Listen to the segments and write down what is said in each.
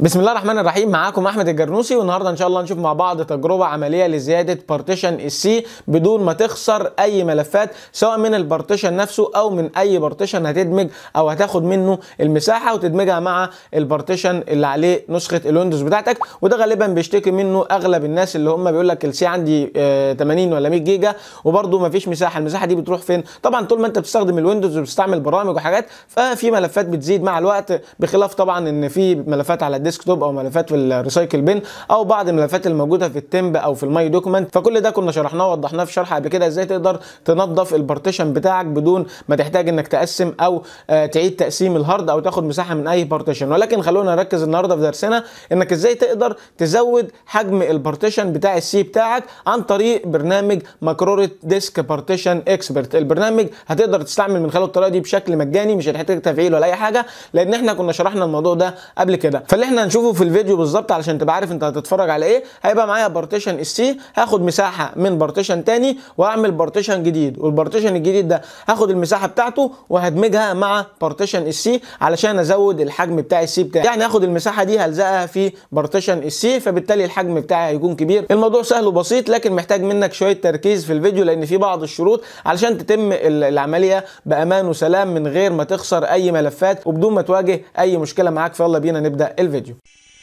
بسم الله الرحمن الرحيم معاكم احمد الجرنوسي والنهارده ان شاء الله نشوف مع بعض تجربه عمليه لزياده بارتيشن السي بدون ما تخسر اي ملفات سواء من البارتيشن نفسه او من اي بارتيشن هتدمج او هتاخد منه المساحه وتدمجها مع البارتيشن اللي عليه نسخه الويندوز بتاعتك وده غالبا بيشتكي منه اغلب الناس اللي هم بيقول لك السي عندي آه، 80 ولا 100 جيجا وبرده ما فيش مساحه المساحه دي بتروح فين طبعا طول ما انت بتستخدم الويندوز وبتستعمل برامج وحاجات ففي ملفات بتزيد مع الوقت بخلاف طبعا ان في ملفات على الديسكتوب او ملفات في الريسايكل بين او بعض الملفات اللي موجوده في التمب او في الماي دوكيمنت فكل ده كنا شرحناه ووضحناه في شرح قبل كده ازاي تقدر تنظف البارتيشن بتاعك بدون ما تحتاج انك تقسم او آه، تعيد تقسيم الهارد او تاخد مساحه من اي بارتيشن ولكن خلونا نركز النهارده في درسنا انك ازاي تقدر تزود حجم البارتيشن بتاع السي بتاعك عن طريق برنامج ماكرورة ديسك بارتيشن اكسبرت البرنامج هتقدر تستعمل من خلاله الطريقه دي بشكل مجاني مش هتحتاج تفعيل ولا اي حاجه لان احنا كنا شرحنا الموضوع ده قبل كده فاللي احنا هنشوفه في الفيديو بالظبط علشان تبقى عارف انت هتتفرج على ايه هيبقى معايا بارتيشن السي هاخد مساحه من بارتيشن تاني واعمل بارتيشن جديد والبارتيشن الجديد ده هاخد المساحه بتاعته وهدمجها مع بارتيشن السي علشان ازود الحجم بتاع السي بتاعي يعني هاخد المساحه دي هلزقها في بارتيشن السي فبالتالي الحجم بتاعي هيكون كبير الموضوع سهل وبسيط لكن محتاج منك شويه تركيز في الفيديو لان في بعض الشروط علشان تتم ال- العمليه بامان وسلام من غير ما تخسر اي ملفات وبدون ما تواجه اي مشكله معاك فيلا بينا نبدا الفيديو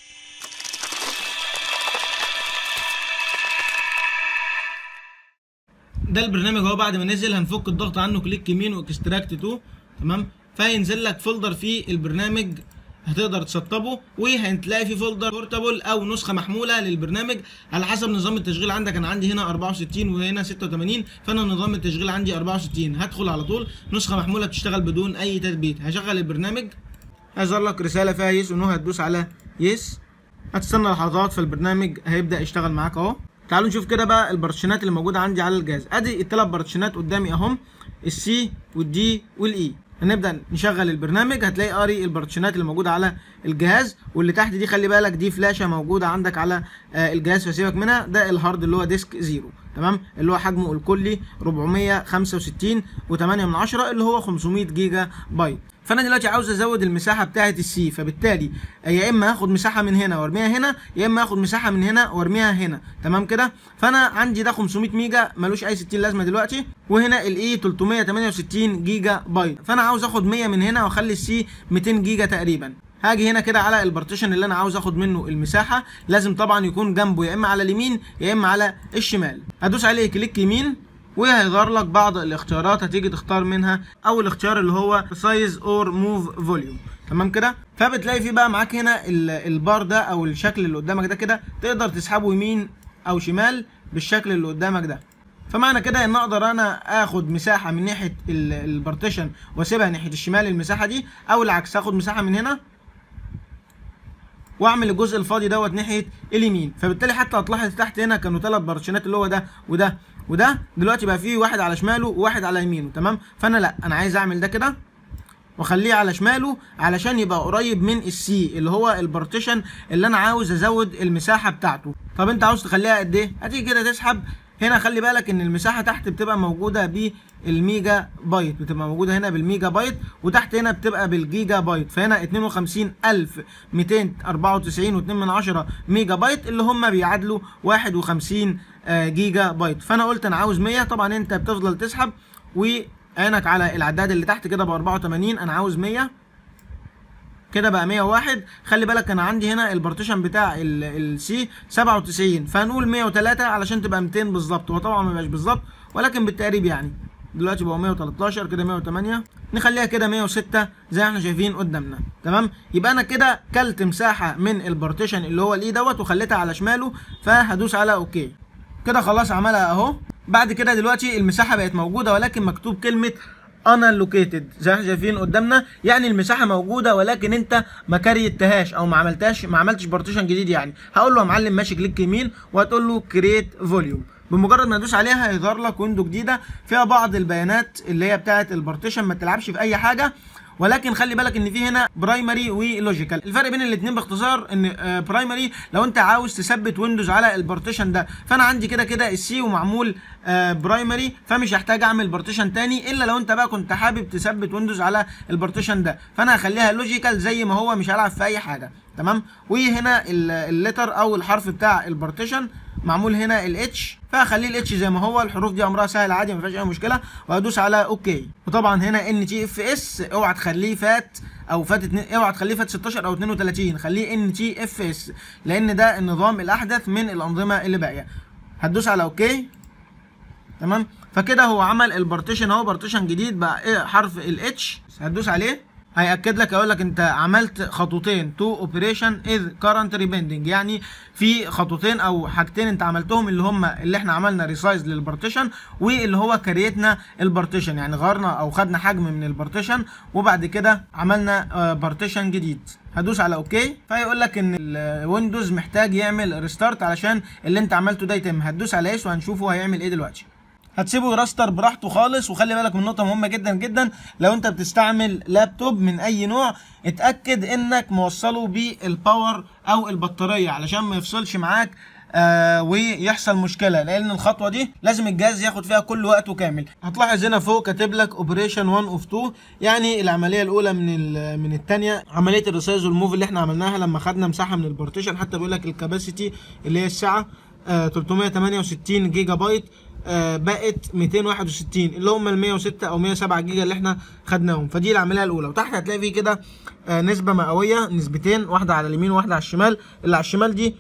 ده البرنامج اهو بعد ما نزل هنفك الضغط عنه كليك يمين واكستراكت تو تمام فهينزل لك فولدر فيه البرنامج هتقدر تسطبه وهتلاقي فيه فولدر بورتابل او نسخه محموله للبرنامج على حسب نظام التشغيل عندك انا عندي هنا 64 وهنا 86 فانا نظام التشغيل عندي 64 هدخل على طول نسخه محموله بتشتغل بدون اي تثبيت هشغل البرنامج هيظهر لك رساله فيها يس ونو هتدوس على يس هتستنى لحظات فالبرنامج هيبدا يشتغل معاك اهو تعالوا نشوف كده بقى البارتيشنات اللي موجوده عندي على الجهاز ادي الثلاث بارتيشنات قدامي اهم السي والدي والاي هنبدا نشغل البرنامج هتلاقي قاري البارتيشنات اللي موجوده على الجهاز واللي تحت دي خلي بالك دي فلاشه موجوده عندك على آه، الجهاز فسيبك منها ده الهارد اللي هو ديسك زيرو تمام اللي هو حجمه الكلي 465 و8 من عشرة اللي هو 500 جيجا بايت فانا دلوقتي عاوز ازود المساحه بتاعه السي فبالتالي يا اما هاخد مساحه من هنا وارميها هنا يا اما هاخد مساحه من هنا وارميها هنا تمام كده فانا عندي ده 500 ميجا ملوش اي 60 لازمه دلوقتي وهنا الاي 368 جيجا بايت فانا عاوز اخد 100 من هنا واخلي السي 200 جيجا تقريبا هاجي هنا كده على البارتيشن اللي انا عاوز اخد منه المساحه لازم طبعا يكون جنبه يا اما على اليمين يا اما على الشمال هدوس عليه كليك يمين وهيظهر لك بعض الاختيارات هتيجي تختار منها اول اختيار اللي هو سايز اور موف فوليوم تمام كده فبتلاقي في بقى معاك هنا ال- البار ده او الشكل اللي قدامك ده كده تقدر تسحبه يمين او شمال بالشكل اللي قدامك ده فمعنى كده ان اقدر انا اخد مساحه من ناحيه ال- البارتيشن واسيبها ناحيه الشمال المساحه دي او العكس اخد مساحه من هنا واعمل الجزء الفاضي دوت ناحيه اليمين فبالتالي حتى هتلاحظ تحت هنا كانوا ثلاث بارتيشنات اللي هو ده وده وده دلوقتي بقى فيه واحد على شماله وواحد على يمينه تمام فانا لا انا عايز اعمل ده كده واخليه على شماله علشان يبقى قريب من السي اللي هو البارتيشن اللي انا عاوز ازود المساحه بتاعته طب انت عاوز تخليها قد ايه هتيجي كده تسحب هنا خلي بالك ان المساحه تحت بتبقى موجوده بالميجا بايت بتبقى موجوده هنا بالميجا بايت وتحت هنا بتبقى بالجيجا بايت فهنا 52294 و2 من عشرة ميجا بايت اللي هم بيعادلوا 51 آه، جيجا بايت فانا قلت انا عاوز 100 طبعا انت بتفضل تسحب وعينك على العداد اللي تحت كده ب 84 انا عاوز 100 كده بقى 101 خلي بالك انا عندي هنا البارتيشن بتاع السي 97 فهنقول 103 علشان تبقى 200 بالظبط هو طبعا ما بقاش بالظبط ولكن بالتقريب يعني دلوقتي بقى 113 كده 108 نخليها كده 106 زي ما احنا شايفين قدامنا تمام يبقى انا كده كلت مساحه من البارتيشن اللي هو الاي دوت وخليتها على شماله فهدوس على اوكي كده خلاص عملها اهو بعد كده دلوقتي المساحه بقت موجوده ولكن مكتوب كلمه unallocated زي ما احنا شايفين قدامنا يعني المساحه موجوده ولكن انت ما كريتهاش او ما عملتهاش ما عملتش بارتيشن جديد يعني هقول له يا معلم ماشي كليك يمين وهتقول له كريت فوليوم بمجرد ما تدوس عليها هيظهر لك ويندو جديده فيها بعض البيانات اللي هي بتاعه البارتيشن ما تلعبش في اي حاجه ولكن خلي بالك ان في هنا برايمري ولوجيكال الفرق بين الاثنين باختصار ان برايمري لو انت عاوز تثبت ويندوز على البارتيشن ده فانا عندي كده كده السي ومعمول برايمري فمش هحتاج اعمل بارتيشن تاني الا لو انت بقى كنت حابب تثبت ويندوز على البارتيشن ده فانا هخليها لوجيكال زي ما هو مش هلعب في اي حاجه تمام وهنا ال- اللتر او الحرف بتاع البارتيشن معمول هنا الاتش فهخليه الاتش زي ما هو الحروف دي امرها سهل عادي ما فيهاش اي مشكله وهدوس على اوكي وطبعا هنا ان تي اف اس اوعى تخليه فات او فات اتنين اوعى تخليه فات 16 او 32 خليه ان تي اف اس لان ده النظام الاحدث من الانظمه اللي باقيه هتدوس على اوكي تمام فكده هو عمل البارتيشن اهو بارتيشن جديد بقى ايه حرف الاتش هتدوس عليه هياكد لك يقول لك انت عملت خطوتين تو اوبريشن از كارنتلي بيندنج يعني في خطوتين او حاجتين انت عملتهم اللي هم اللي احنا عملنا ريسايز للبارتيشن واللي هو كريتنا البارتيشن يعني غيرنا او خدنا حجم من البارتيشن وبعد كده عملنا بارتيشن جديد هدوس على اوكي فيقول لك ان الويندوز محتاج يعمل ريستارت علشان اللي انت عملته ده يتم هتدوس على ايش وهنشوفه هيعمل ايه دلوقتي هتسيبه يراستر براحته خالص وخلي بالك من نقطه مهمه جدا جدا لو انت بتستعمل لابتوب من اي نوع اتاكد انك موصله بالباور او البطاريه علشان ما يفصلش معاك آه ويحصل مشكله لان الخطوه دي لازم الجهاز ياخد فيها كل وقته كامل هتلاحظ هنا فوق كاتب لك اوبريشن 1 اوف 2 يعني العمليه الاولى من ال- من الثانيه عمليه الريسايز والموف اللي احنا عملناها لما خدنا مساحه من البارتيشن حتى بيقول لك الكباسيتي اللي هي الساعه آه 368 جيجا بايت آه، بقت 261 اللي هم ال 106 او 107 جيجا اللي احنا خدناهم فدي العمليه الاولى وتحت هتلاقي فيه كده آه، نسبه مئويه نسبتين واحده على اليمين وواحده على الشمال اللي على الشمال دي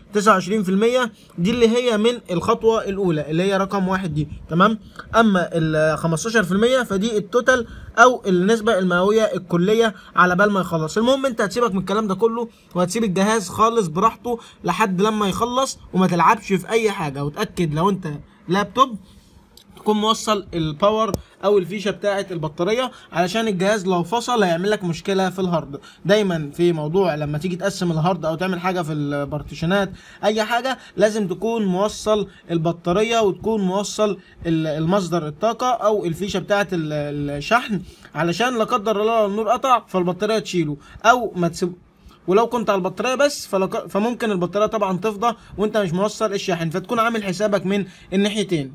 29% دي اللي هي من الخطوه الاولى اللي هي رقم واحد دي تمام اما ال 15% فدي التوتال او النسبه المئويه الكليه على بال ما يخلص المهم انت هتسيبك من الكلام ده كله وهتسيب الجهاز خالص براحته لحد لما يخلص وما تلعبش في اي حاجه وتاكد لو انت لابتوب تكون موصل الباور او الفيشه بتاعه البطاريه علشان الجهاز لو فصل هيعمل لك مشكله في الهارد دايما في موضوع لما تيجي تقسم الهارد او تعمل حاجه في البارتيشنات اي حاجه لازم تكون موصل البطاريه وتكون موصل ال- المصدر الطاقه او الفيشه بتاعه ال- الشحن علشان لا قدر الله لو النور قطع فالبطاريه تشيله او ما تسيب ولو كنت على البطاريه بس فلك... فممكن البطاريه طبعا تفضى وانت مش موصل الشاحن فتكون عامل حسابك من الناحيتين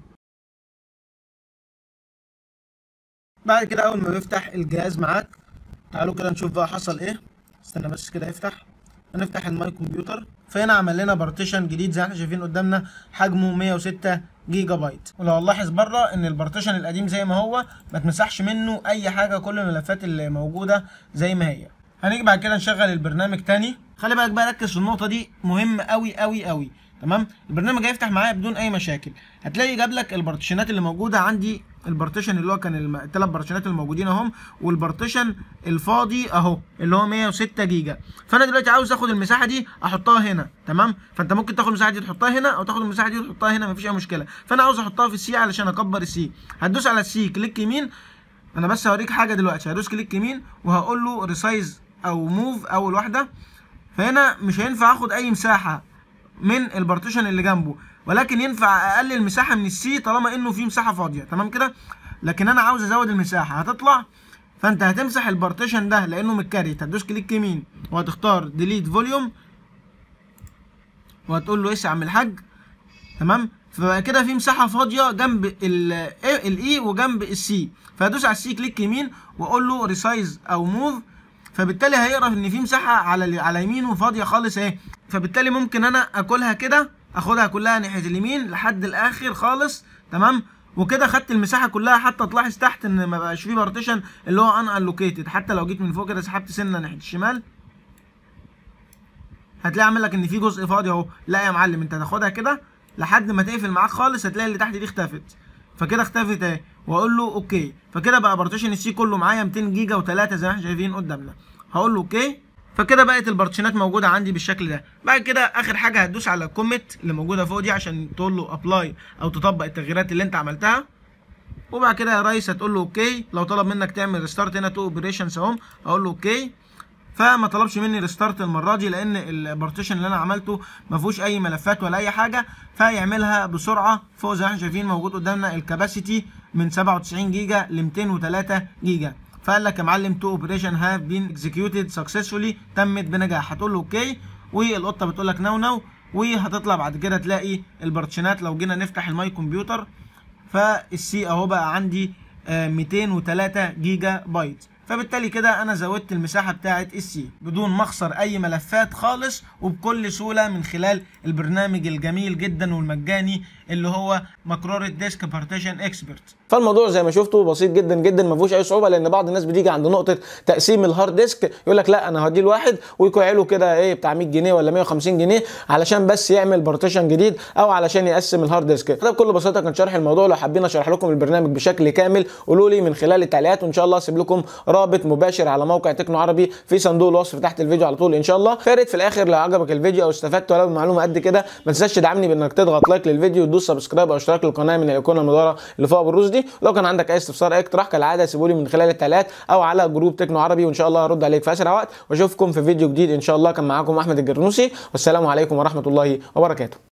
بعد كده اول ما بيفتح الجهاز معاك تعالوا كده نشوف بقى حصل ايه استنى بس كده يفتح هنفتح الماي كمبيوتر فهنا عمل لنا بارتيشن جديد زي ما احنا شايفين قدامنا حجمه 106 جيجا بايت ولو نلاحظ بره ان البارتيشن القديم زي ما هو ما تمسحش منه اي حاجه كل الملفات اللي موجوده زي ما هي هنيجي بعد كده نشغل البرنامج تاني خلي بالك بقى ركز في النقطه دي مهم قوي قوي قوي تمام البرنامج هيفتح معايا بدون اي مشاكل هتلاقي جاب لك البارتيشنات اللي موجوده عندي البارتيشن اللي هو كان الم... الثلاث بارتيشنات اللي موجودين اهم والبارتيشن الفاضي اهو اللي هو 106 جيجا فانا دلوقتي عاوز اخد المساحه دي احطها هنا تمام فانت ممكن تاخد المساحه دي تحطها هنا او تاخد المساحه دي وتحطها هنا مفيش اي مشكله فانا عاوز احطها في السي علشان اكبر السي هتدوس على السي كليك يمين انا بس هوريك حاجه دلوقتي هدوس كليك يمين وهقول له ريسايز او موف اول واحده فهنا مش هينفع اخد اي مساحه من البارتيشن اللي جنبه ولكن ينفع اقلل مساحه من السي طالما انه في مساحه فاضيه تمام كده لكن انا عاوز ازود المساحه هتطلع فانت هتمسح البارتيشن ده لانه متكريت هتدوس كليك يمين وهتختار ديليت فوليوم وهتقول له ايش يا عم الحاج تمام فبقى كده في مساحه فاضيه جنب الاي وجنب السي فهدوس على السي كليك يمين واقول له ريسايز او موف فبالتالي هيعرف ان في مساحه على على يمينه فاضيه خالص اهي فبالتالي ممكن انا اكلها كده اخدها كلها ناحيه اليمين لحد الاخر خالص تمام وكده خدت المساحه كلها حتى تلاحظ تحت ان ما بقاش فيه بارتيشن اللي هو ان الوكيتد حتى لو جيت من فوق كده سحبت سنه ناحيه الشمال هتلاقي عامل لك ان في جزء فاضي اهو لا يا معلم انت تاخدها كده لحد ما تقفل معاك خالص هتلاقي اللي تحت دي اختفت فكده اختفت اهي واقول له اوكي فكده بقى بارتيشن السي كله معايا 200 جيجا و3 زي ما احنا شايفين قدامنا هقول له اوكي فكده بقت البارتيشنات موجوده عندي بالشكل ده بعد كده اخر حاجه هتدوس على الكوميت اللي موجوده فوق دي عشان تقول له ابلاي او تطبق التغييرات اللي انت عملتها وبعد كده يا ريس هتقول له اوكي لو طلب منك تعمل ريستارت هنا تو اوبريشنز اهم اقول له اوكي فما طلبش مني ريستارت المره دي لان البارتيشن اللي انا عملته ما فيهوش اي ملفات ولا اي حاجه فيعملها بسرعه فوق زي ما احنا شايفين موجود قدامنا الكباسيتي من 97 جيجا ل 203 جيجا فقال لك يا معلم تو اوبريشن هاف بين اكزيكيوتد سكسسفولي تمت بنجاح هتقول له اوكي والقطه بتقول لك نو نو وهتطلع بعد كده تلاقي البارتيشنات لو جينا نفتح الماي كمبيوتر فالسي اهو بقى عندي آه 203 جيجا بايت فبالتالي كده انا زودت المساحه بتاعه السي بدون ما اخسر اي ملفات خالص وبكل سهوله من خلال البرنامج الجميل جدا والمجاني اللي هو مكرره ديسك بارتيشن اكسبرت فالموضوع زي ما شفتوا بسيط جدا جدا ما فيهوش اي صعوبه لان بعض الناس بتيجي عند نقطه تقسيم الهارد ديسك يقول لك لا انا هديه لواحد ويكوع له كده ايه بتاع 100 جنيه ولا 150 جنيه علشان بس يعمل بارتيشن جديد او علشان يقسم الهارد ديسك ده بكل بساطه كان شرح الموضوع لو حابين اشرح لكم البرنامج بشكل كامل قولوا لي من خلال التعليقات وان شاء الله اسيب لكم رابط مباشر على موقع تكنو عربي في صندوق الوصف تحت الفيديو على طول ان شاء الله فارد في الاخر لو عجبك الفيديو او استفدت ولو بمعلومه قد كده ما تنساش تدعمني بانك تضغط لايك للفيديو وتدوس سبسكرايب او اشتراك للقناه من الايقونه المدوره اللي فوق بالروس دي لو كان عندك اي استفسار اي اقتراح كالعاده سيبوا لي من خلال التعليقات او على جروب تكنو عربي وان شاء الله هرد عليك في اسرع وقت واشوفكم في فيديو جديد ان شاء الله كان معاكم احمد الجرنوسي والسلام عليكم ورحمه الله وبركاته